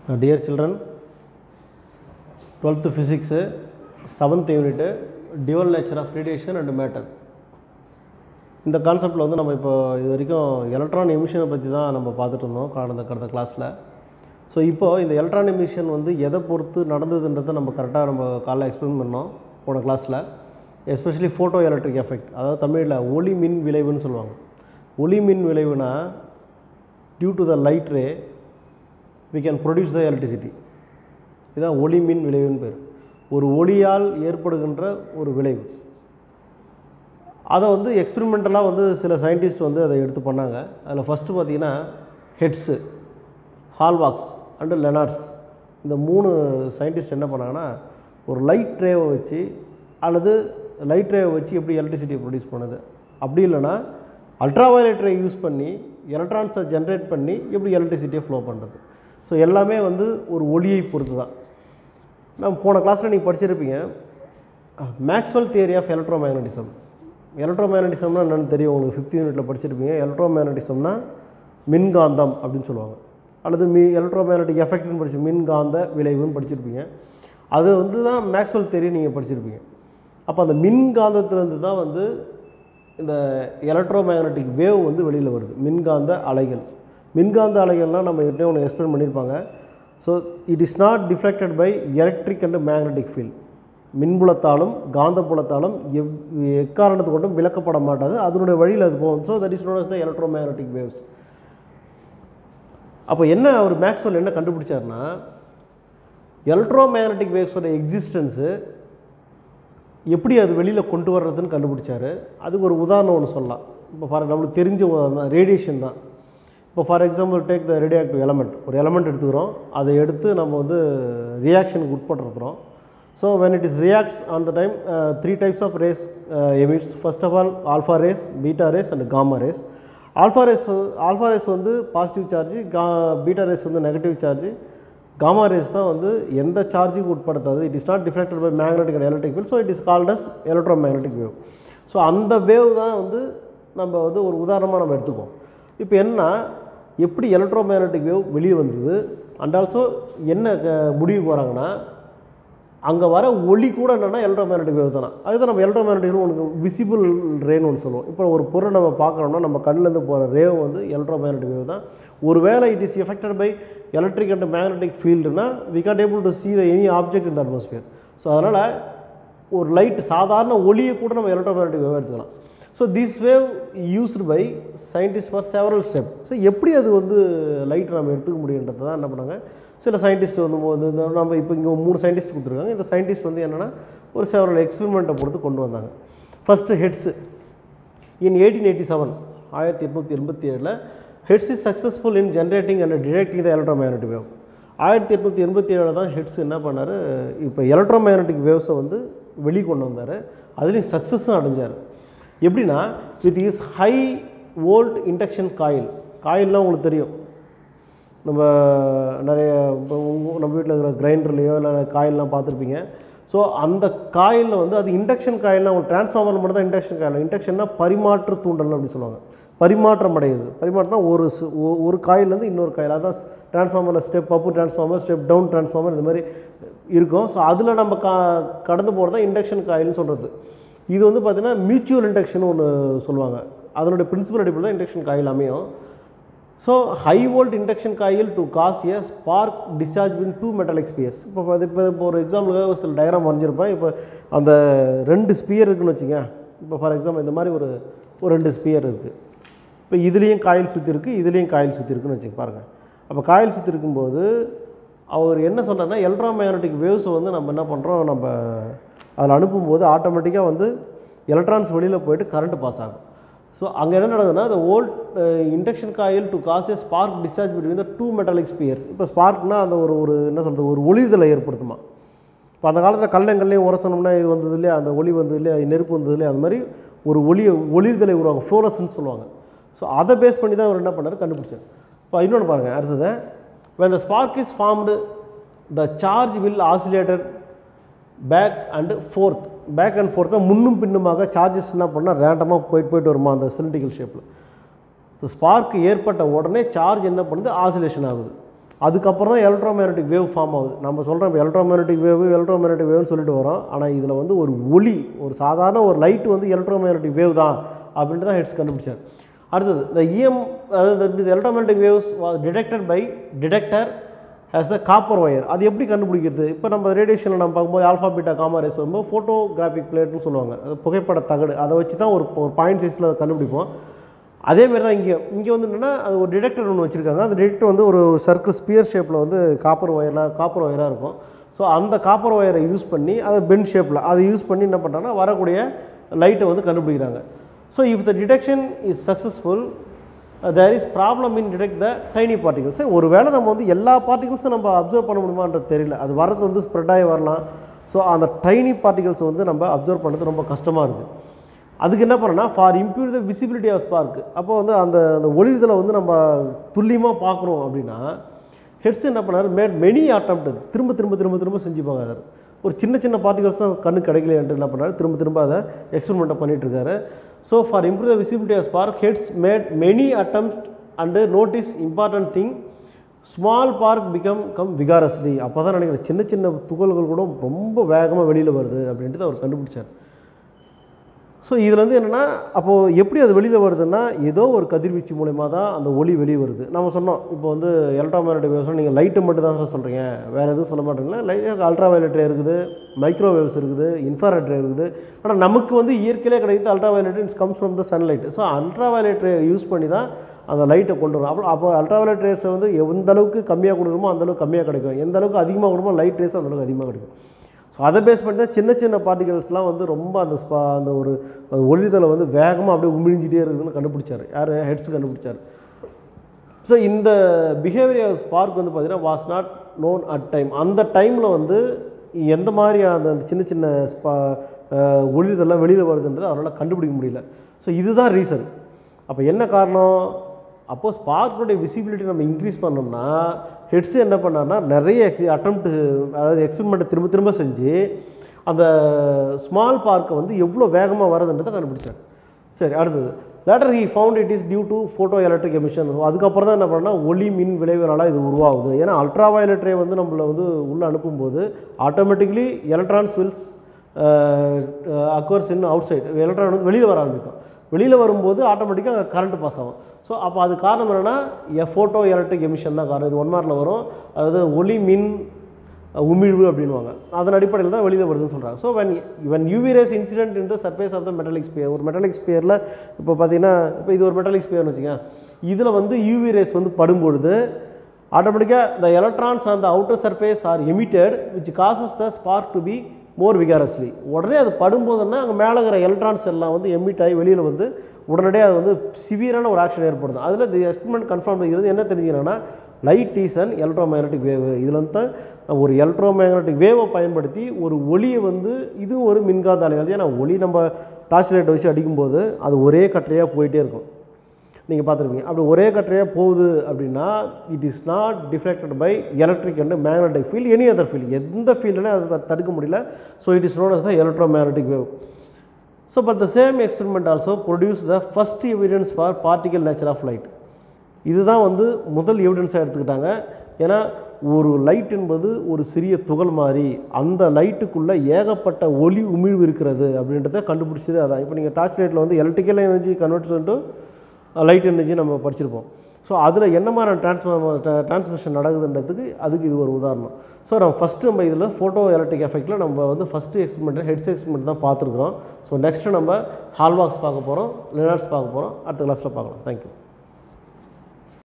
dear children twelfth physics seventh unit dual nature of radiation and matter இந்த கான்செப்டில் வந்து நம்ம இப்போ இது வரைக்கும் எலக்ட்ரான் எமிஷனை பற்றி தான் நம்ம பார்த்துட்டு இருந்தோம் கடந்த கடந்த கிளாஸில் ஸோ இப்போது இந்த எலக்ட்ரான் எமிஷன் வந்து எதை பொறுத்து நடந்ததுன்றதை நம்ம கரெக்டாக நம்ம காலைல எக்ஸ்பிளைன் பண்ணோம் போன கிளாஸில் எஸ்பெஷலி ஃபோட்டோ எலக்ட்ரிக் எஃபெக்ட் அதாவது தமிழில் ஒளி மின் விளைவுன்னு சொல்லுவாங்க ஒளி மின் விளைவுனா due to the light ray we can produce the electricity இதுதான் ஒளி மின் விளைவுன்னு பேர் ஒரு ஒளியால் ஏற்படுகின்ற ஒரு விளைவு அதை வந்து எக்ஸ்பெரிமெண்டலாக வந்து சில சயின்டிஸ்ட் வந்து அதை எடுத்து பண்ணாங்க அதில் ஃபஸ்ட்டு பார்த்தீங்கன்னா ஹெட்ஸு ஹால்வாக்ஸ் அண்டு லெனார்ட்ஸ் இந்த மூணு சயின்டிஸ்ட் என்ன பண்ணாங்கன்னா ஒரு லைட் ரேவை வச்சு அல்லது லைட் ரேவை வச்சு எப்படி எலக்ட்ரிசிட்டியை ப்ரொடியூஸ் பண்ணுது அப்படி இல்லைன்னா அல்ட்ராவயலட் ரே யூஸ் பண்ணி எலக்ட்ரான்ஸை ஜென்ரேட் பண்ணி எப்படி எலக்ட்ரிசிட்டியை ஃப்ளோ பண்ணுறது ஸோ எல்லாமே வந்து ஒரு ஒளியை பொறுத்து தான் நம்ம போன கிளாஸில் நீங்கள் படிச்சிருப்பீங்க Maxwell theory of electromagnetism எலக்ட்ரோ மேக்னட்டிசம்னா என்னென்னு தெரியும் உங்களுக்கு ஃபிஃப்த் யூனிட்டில் படிச்சிருப்பீங்க எலக்ட்ரோ மேக்னட்டிசம்னா மின்காந்தம் அப்படின்னு சொல்லுவாங்க அல்லது மி எலக்ட்ரோ மேக்னட்டிக் எஃபெக்ட்னு படிச்சு மின்காந்த விளைவுன்னு படிச்சிருப்பீங்க அது வந்து தான் மேக்ஸ்வெல் தியரி நீங்கள் படிச்சிருப்பீங்க அப்போ அந்த மின்காந்தத்துலேருந்து தான் வந்து இந்த எலக்ட்ரோ மேக்னட்டிக் வேவ் வந்து வெளியில் வருது மின்காந்த அலைகள் மின்காந்த அலைகள்லாம் நம்ம ஏற்கனவே ஒன்று எக்ஸ்பிளைன் பண்ணியிருப்பாங்க so it is not deflected by electric and magnetic field மின்புலத்தாலும் காந்தப்புலத்தாலும் எவ் எக்காரணத்து கொண்டும் விளக்கப்பட மாட்டாது அதனுடைய வழியில் அது போகும் so that is known as the electromagnetic waves அப்போ என்ன அவர் மேக்ஸ்வெல் என்ன கண்டுபிடிச்சாருன்னா எலக்ட்ரோ மேக்னட்டிக் வேவ்ஸோட எக்ஸிஸ்டன்ஸு எப்படி அது வெளியில் கொண்டு வர்றதுன்னு கண்டுபிடிச்சாரு அதுக்கு ஒரு உதாரணம் ஒன்று சொல்லலாம் இப்போ ஃபார் நம்மளுக்கு தெரிஞ்ச உதாரணம் தான் ரேடியேஷன் தான் இப்போ for example take the radioactive element ஒரு எலமெண்ட் எடுத்துக்கிறோம் அதை எடுத்து நம்ம வந்து ரியாக்ஷனுக்கு உட்பட்டுருக்குறோம் so when it is reacts on the time three types of rays emits first of all alpha rays beta rays and gamma rays alpha rays alpha rays வந்து positive charge கா பீட்டா ரேஸ் வந்து negative charge gamma rays தான் வந்து எந்த சார்ஜுக்கு உட்படுத்தாது it is not deflected by magnetic and electric field so it is called as electromagnetic wave so அந்த wave தான் வந்து நம்ம வந்து ஒரு உதாரணமாக நம்ம எடுத்துக்குவோம் இப்போ என்ன எப்படி எலக்ட்ரோ மேக்னெட்டிக் வேவ் வெளியே வந்தது அண்ட் ஆல்சோ என்ன க- முடிவுக்கு வராங்கன்னா அங்கே வர ஒளி கூட என்னென்னா எலக்ட்ரோ மேக்னெட்டிக் வேவ் தானே அதுதான் நம்ம எலக்ட்ரோ மேக்னெட்டிக் உனக்கு விசிபிள் ரேன்னு ஒன்று சொல்லுவோம் இப்போ ஒரு பொருளை நம்ம பார்க்குறோம்னா நம்ம கண்ணிலேருந்து போகிற ரேவ் வந்து எலக்ட்ரோ மேக்னெட்டிக் வேவ் தான் ஒருவேளை it is affected by electric and magnetic ஃபீல்டுனா we got able to see the any object in atmosphere so அதனால் ஒரு லைட் சாதாரண ஒளியை கூட நம்ம எலக்ட்ரோ மேக்னெட்டிக் வேவ் எடுத்துக்கலாம் so this wave used by scientist for several step so எப்படி அது வந்து லைட் நம்ம எடுத்துக்க முடியுன்றது தான் என்ன பண்ணாங்க சில சயின்டிஸ்ட் வந்து மோ- இந்த நம்ம இப்போ இங்கே மூணு சயின்டிஸ்ட் கொடுத்துருக்காங்க இந்த சயின்டிஸ்ட் வந்து என்னென்னா ஒரு செவரல் எக்ஸ்பெரிமெண்ட்டை பொறுத்து கொண்டு வந்தாங்க first Hertz in eighteen eighty seven ஆயிரத்தி எட்நூற்றி எண்பத்தி ஏழில் Hertz is successful in generating and detecting the electromagnetic wave ஆயிரத்தி எட்நூற்றி எண்பத்தி ஏழில் தான் ஹெட்ஸ் என்ன பண்ணார் இப்போ எலக்ட்ரோ மேக்னெட்டிக் வேவ்ஸை வந்து வெளி கொண்டு வந்தார் அதுலேயும் சக்ஸஸும் அடைஞ்சார் எப்படின்னா with is high volt induction coil காயில்லாம் உங்களுக்கு தெரியும் நம்ம நிறைய இப்போ உங்க- நம்ம வீட்டில் இருக்கிற கிரைண்டர்லையோ இல்லை காயில்லாம் பார்த்துருப்பீங்க ஸோ அந்த காயிலில் வந்து அது இண்டக்ஷன் காயில்னா உங்களுக்கு டிரான்ஸ்ஃபார்மர் மட்டும் தான் இண்டக்ஷன் காயில் இண்டக்ஷன்னா பரிமாற்று தூண்டல் அப்படி சொல்லுவாங்க பரிமாற்றம் அடையுது பரிமாற்றம்னா ஒரு சு- ஒ- ஒரு காயிலேருந்து இன்னொரு காயில் அதான் டிரான்ஸ்ஃபார்மரில் step up transformer step down transformer இந்த மாதிரி இருக்கும் ஸோ அதில் நம்ம கா கடந்து போகிறது தான் இண்டக்ஷன் காயில்னு சொல்கிறது இது வந்து பார்த்திங்கன்னா மியூச்சுவல் இண்டக்ஷன் ஒன்று சொல்லுவாங்க அதனுடைய பிரின்சிபல் அடிப்படையில் தான் இண்டக்ஷன் காயில் அமையும் so high volt induction coil to cause a spark discharge between two metallic spheres இப்போ இப்போ இப்போ இப்போ ஒரு எக்ஸாம்பிளுக்காக ஒரு சில டயக்ராம் வரைஞ்சிருப்பேன் இப்போ அந்த ரெண்டு ஸ்பியர் இருக்குன்னு வச்சுங்க இப்போ ஃபார் எக்ஸாம்பிள் இந்த மாதிரி ஒரு ஒரு ரெண்டு ஸ்பியர் இருக்குது இப்போ இதுலேயும் காயில் சுற்றி இருக்குது இதுலேயும் காயில் சுற்றி இருக்குன்னு வச்சுங்க பாருங்கள் அப்போ காயில் சுற்றி இருக்கும்போது அவர் என்ன சொல்றாருன்னா எலக்ட்ரோ மேக்னட்டிக் வேவ்ஸை வந்து நம்ம என்ன பண்ணுறோம் நம்ம அதில் அனுப்பும்போது ஆட்டோமேட்டிக்காக வந்து எலக்ட்ரான்ஸ் வெளியில் போயிட்டு கரண்ட் பாஸ் ஆகும் ஸோ அங்கே என்ன நடக்குதுன்னா the old induction coil to cause a spark discharge between the two metallic spheres இப்போ ஸ்பார்க்னா அந்த ஒரு ஒரு என்ன சொல்கிறது ஒரு ஒளிதலை ஏற்படுத்துமா இப்போ அந்த காலத்தில் கல்லங்கல்லையும் உரசனம்னா இது வந்தது இல்லையா அந்த ஒளி வந்தது இல்லையா நெருப்பு வந்தது இல்லையா அந்த மாதிரி ஒரு ஒளியை ஒளிதலை உருவாகும் ஃப்ளோரஸ்ன்னு சொல்லுவாங்க ஸோ அதை பேஸ் பண்ணி தான் அவர் என்ன பண்ணார் கண்டுபிடிச்சார் இப்போ இன்னொன்று பாருங்கள் அடுத்தது when the spark is formed the charge will oscillated back and forth back and ஃபோர்த்தாக முன்னும் பின்னுமாக சார்ஜஸ் என்ன பண்ணால் ரேண்டமாக போயிட்டு போயிட்டு வருமா அந்த சிலிண்டிக்கல் ஷேப்பில் ஸ்பார்க் ஏற்பட்ட உடனே சார்ஜ் என்ன பண்ணுது ஆசிலேஷன் ஆகுது அதுக்கப்புறம் தான் எலக்ட்ரோமேக்னட்டிக் வேவ் ஃபார்ம் ஆகுது நம்ம சொல்கிறோம் இப்போ எலக்ட்ரோமேக்னட்டிக் வேவ் எலக்ட்ரோமேக்னட்டிக் வேவ்னு சொல்லிட்டு வரோம் ஆனால் இதில் வந்து ஒரு ஒளி ஒரு சாதாரண ஒரு லைட் வந்து எலக்ட்ரோமேக்னட்டிக் வேவ் தான் அப்படின்ட்டு தான் ஹெட்ஸ் கண்டுபிடிச்சார் அடுத்தது இந்த இஎம் அதாவது electromagnetic waves was detected by detector has the copper wire அது எப்படி கண்டுபிடிக்கிறது இப்போ நம்ம ரேடியேஷனில் நம்ம பார்க்கும்போது ஆல்ஃபா பீட்டா காமா ரேஸ் வரும்போது ஃபோட்டோகிராஃபிக் பிளேட்னு சொல்லுவாங்க அது புகைப்பட தகடு அதை வச்சு தான் ஒரு ஒரு பாயிண்ட் சைஸில் கண்டுபிடிப்போம் அதே மாதிரி தான் இங்கே இங்கே வந்து என்னென்னா அது ஒரு டிடெக்டர் ஒன்று வச்சுருக்காங்க அந்த டிடெக்டர் வந்து ஒரு சர்க்கிள் ஸ்பியர் ஷேப்பில் வந்து காப்பர் ஒயரில் காப்பர் ஒயராக இருக்கும் ஸோ அந்த காப்பர் ஒயரை யூஸ் பண்ணி அதை பென் ஷேப்பில் அதை யூஸ் பண்ணி என்ன பண்ணுறாங்கன்னா வரக்கூடிய லைட்டை வந்து கண்டுபிடிக்கிறாங்க so if the detection is successful there is problem in detect the tiny particles ஒரு வேளை நம்ம வந்து எல்லா பார்ட்டிகல்ஸும் நம்ம அப்சர்வ் பண்ண முடியுமான்றது தெரியல அது வரது வந்து ஸ்ப்ரெட் ஆகி வரலாம் ஸோ அந்த டைனி பார்ட்டிகல்ஸ் வந்து நம்ம அப்சர்வ் பண்ணுறது ரொம்ப கஷ்டமாக இருக்குது அதுக்கு என்ன பண்ணனா for improve the visibility of spark அப்போ வந்து அந்த அந்த ஒளிதலை வந்து நம்ம துல்லியமாக பார்க்குறோம் அப்படின்னா ஹெட்ஸ் என்ன பண்ணார் மேட் மெனி அட்டம்ப்ட் திரும்ப திரும்ப திரும்ப திரும்ப செஞ்சு பார்க்காரு ஒரு சின்ன சின்ன பார்ட்டிகல்ஸ் தான் கண்ணு கிடைக்கலையன்ட்டு என்ன பண்ணாரு திரும்ப திரும்ப அதை எக்ஸ்பெரிமெண்ட்டை பண்ணிட்டு இருக்காரு so for improve the visibility of spark Hertz made many attempt and notice important thing small spark become come vigorously அப்போ தான் நினைக்கிறேன் சின்ன சின்ன துகள்கள் கூட ரொம்ப வேகமாக வெளியில் வருது அப்படின்ட்டு அவர் கண்டுபிடிச்சார் ஸோ இதில் வந்து என்னென்னா அப்போது எப்படி அது வெளியில் வருதுன்னா ஏதோ ஒரு கதிர்வீச்சு மூலயமா தான் அந்த ஒளி வெளியே வருது நம்ம சொன்னோம் இப்போ வந்து எலக்ட்ரோமேக்னட்டிக் வேவ்ஸ் நீங்கள் லைட்டை மட்டும் தான் சார் சொல்கிறீங்க வேறு எதுவும் சொல்ல மாட்டீங்களா லைட் அல்ட்ரா வயலட் ரே இருக்குது மைக்ரோவேவ்ஸ் இருக்குது இன்ஃப்ராரெட் ரே இருக்குது ஆனால் நமக்கு வந்து இயற்கையிலே கிடைக்குது ultraviolet it's comes from the sunlight so ultraviolet ray use பண்ணி தான் அந்த லைட்டை கொண்டு வரும் அப்போ அப்போ அல்ட்ரா வயலட் ரேஸை வந்து எந்த அளவுக்கு கம்மியாக கொடுக்குறோமோ அந்த அளவுக்கு கம்மியாக கிடைக்கும் எந்த அளவுக்கு அதிகமாக கொடுக்குமோ லைட் ரேஸ் அந்த அளவுக்கு அதிகமாக கிடைக்கும் ஸோ அதை பேஸ் பண்ணி தான் சின்ன சின்ன பார்ட்டிகல்ஸ்லாம் வந்து ரொம்ப அந்த ஸ்பா அந்த ஒரு அந்த ஒளிதலை வந்து வேகமாக அப்படியே உமிழ்ஞ்சிட்டே இருக்குதுன்னு கண்டுபிடிச்சார் யார் ஹெட்ஸ் கண்டுபிடிச்சார் ஸோ இந்த பிஹேவியர் ஸ்பார்க் வந்து பார்த்தீங்கன்னா was not known at time அந்த டைமில் வந்து எந்த மாதிரி அந்த அந்த சின்ன சின்ன ஸ்பா அஹ், ஒளிதெல்லாம் வெளியில் வருதுன்றது அவரால் கண்டுபிடிக்க முடியல ஸோ இதுதான் ரீசன் அப்போ என்ன காரணம் அப்போது ஸ்பார்க்குடைய விசிபிலிட்டி நம்ம இன்க்ரீஸ் பண்ணோம்னா ஹெட்ஸ் என்ன பண்ணார்னா நிறைய எக்ஸ் அட்டம்ப்ட் அதாவது எக்ஸ்பெரிமெண்ட்டை திரும்ப திரும்ப செஞ்சு அந்த ஸ்மால் பார்க்கை வந்து எவ்வளோ வேகமாக வருதுன்றதை கண்டுபிடிச்சார் சரி அடுத்தது later he found it is due to photoelectric emission அதுக்கப்புறம் தான் என்ன பண்ணா ஒளி மின் விளைவுகளால் இது உருவாகுது ஏன்னா அல்ட்ரா வயலட் ரே வந்து நம்மளை வந்து உள்ளே அனுப்பும்போது automatically electrons wills occurs in outside electron வந்து வெளியில் வர ஆரம்பிக்கும் வெளியில் வரும்போது ஆட்டோமேட்டிக்காக கரண்ட் பாஸ் ஆகும் ஸோ அப்போ அது காரணம் என்னென்னா எ ஃபோட்டோ எலக்ட்ரிக் எமிஷன் தான் காரணம் இது ஒன் மார்க்கில் வரும் அதாவது ஒளி மின் உமிழ்வு அப்படின்வாங்க அதன் அடிப்படையில் தான் வெளியில் வருதுன்னு சொல்கிறாங்க so when when UV rays incident in the surface of the metallic sphere ஒரு மெட்டலிக் ஸ்பியரில் இப்போ பார்த்தீங்கன்னா இப்போ இது ஒரு மெட்டலிக் ஸ்பியர்னு வச்சுக்கோங்க இதில் வந்து யூவி ரேஸ் வந்து படும்பொழுது ஆட்டோமேட்டிக்காக the electrons on the outer surface are emitted which causes the spark to be மோர் விகாரஸ்லி உடனே அது படும்போதுன்னா அங்கே மேலே இருக்கிற எலக்ட்ரான்ஸ் எல்லாம் வந்து எமிட் ஆகி வெளியில் வந்து உடனடியாக அது வந்து சிவியரான ஒரு ஆக்ஷன் ஏற்படுது அதில் தி எஸ்டிமெண்ட் கன்ஃபார்ம் பண்ணிக்கிறது என்ன தெரிஞ்சுக்கிறேன்னா light is and electromagnetic wave இதில் வந்து தான் ஒரு எலக்ட்ரோ மேக்னட்டிக் வேவை பயன்படுத்தி ஒரு ஒளியை வந்து இது ஒரு மின்காந்த அலைகள் ஏன்னா ஒளி நம்ம டார்ச் லைட்டை வச்சு அடிக்கும்போது அது ஒரே கற்றையாக போயிட்டே இருக்கும் நீங்கள் பார்த்துருப்பீங்க அப்படி ஒரே கற்றையாக போகுது அப்படின்னா it is not deflected by electric and magnetic field any other field எந்த ஃபீல்டுமே அதை த- தடுக்க முடியல so it is known as the electromagnetic wave so but the same experiment also produce the first evidence for particle nature of light இதுதான் வந்து முதல் எவிடன்ஸாக எடுத்துக்கிட்டாங்க ஏன்னா ஒரு லைட் என்பது ஒரு சிறிய துகள் மாதிரி அந்த லைட்டுக்குள்ளே ஏகப்பட்ட ஒளி உமிழ்வு இருக்கிறது அப்படின்றத கண்டுபிடிச்சது அதான் இப்போ நீங்கள் டார்ச் லைட்டில் வந்து electrical energy convert to light energy நம்ம படிச்சிருப்போம் ஸோ அதில் என்ன மாதிரி டிரான்ஸ்ஃபார்ம டிரான்ஸ்மிஷன் நடக்குதுன்றதுக்கு அதுக்கு இது ஒரு உதாரணம் ஸோ நம்ம ஃபஸ்ட்டு நம்ம இதில் ஃபோட்டோ எலக்ட்ரிக் எஃபெக்ட்டில் நம்ம வந்து ஃபஸ்ட்டு எக்ஸ்பெரிமெண்ட் ஹெட்ஸ் எக்ஸ்பெரிமெண்ட் தான் பார்த்துருக்குறோம் ஸோ நெக்ஸ்ட்டு நம்ம ஹால்வாக்ஸ் பார்க்க போகிறோம் லினார்ட்ஸ் பார்க்க போகிறோம் அடுத்த கிளாஸில் பார்க்கலாம் தேங்க்யூ